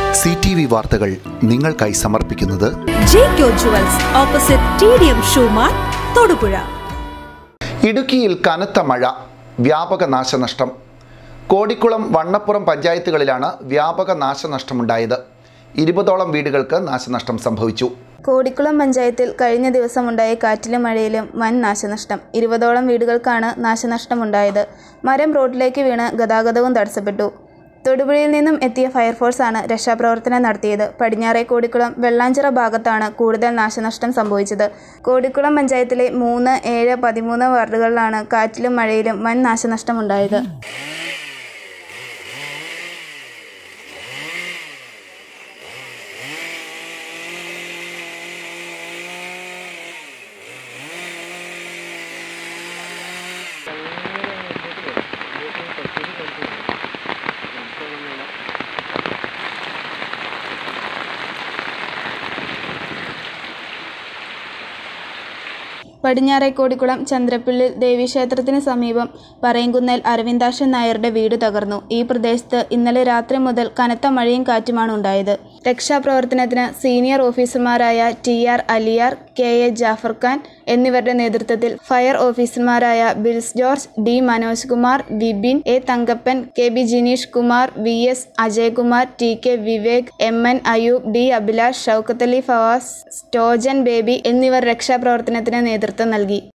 C T V വാർത്തകൾ നിങ്ങൾക്കായി സമർപ്പിക്കുന്നത് Jaico jewels opposite T D M ഷൂമാർ തൊടുപുഴ ഇടുക്കിയിൽ കനത്ത മഴ വ്യാപക നാശനഷ്ടം കോടിക്കുളം വണ്ണപ്പുറം പഞ്ചായത്തുകളിലാണ് വ്യാപക നാശനഷ്ടമുണ്ടായത് ഇരുപതോളം വീടുകൾക്ക് നാശനഷ്ടം സംഭവിച്ചു കോടിക്കുളം പഞ്ചായത്തിൽ കഴിഞ്ഞ ദിവസമുണ്ടായ കാറ്റിലും മഴയിലും വൻ നാശനഷ്ടം ഇരുപതോളം വീടുകൾക്കാണ് നാശനഷ്ടമുണ്ടായത് മരം റോഡിലേക്ക് വീണ് ഗതാഗതവും തടസ്സപ്പെട്ടു തൊടുപുഴയിൽ നിന്നും എത്തിയ ഫയർഫോഴ്സാണ് രക്ഷാപ്രവർത്തനം നടത്തിയത് പടിഞ്ഞാറേ കോടിക്കുളം വെള്ളാഞ്ചിറ ഭാഗത്താണ് കൂടുതൽ നാശനഷ്ടം സംഭവിച്ചത് കോടിക്കുളം പഞ്ചായത്തിലെ മൂന്ന് ഏഴ് പതിമൂന്ന് വാർഡുകളിലാണ് കാറ്റിലും മഴയിലും വൻ നാശനഷ്ടമുണ്ടായത് പടിഞ്ഞാറേക്കോടിക്കുളം ചന്ദ്രപ്പിള്ളിൽ ദേവീക്ഷേത്രത്തിന് സമീപം പറയങ്കുന്നേൽ അരവിന്ദാക്ഷൻ നായരുടെ വീട് തകർന്നു ഈ പ്രദേശത്ത് ഇന്നലെ രാത്രി മുതൽ കനത്ത മഴയും കാറ്റുമാണ് ഉണ്ടായത് രക്ഷാപ്രവർത്തനത്തിന് സീനിയർ ഓഫീസർമാരായ T R Aliyar K A Jaffar Khan എന്നിവരുടെ നേതൃത്വത്തിൽ ഫയർ ഓഫീസർമാരായ Bils George D Manoj Kumar Vipin A Thankappan K B Jineesh Kumar V S Ajaykumar T K Vivek M N Ayoob D Abhilash Shoukath Ali Fawas Stojan Baby എന്നിവർ രക്ഷാപ്രവർത്തനത്തിന് നേതൃത്വം നൽകി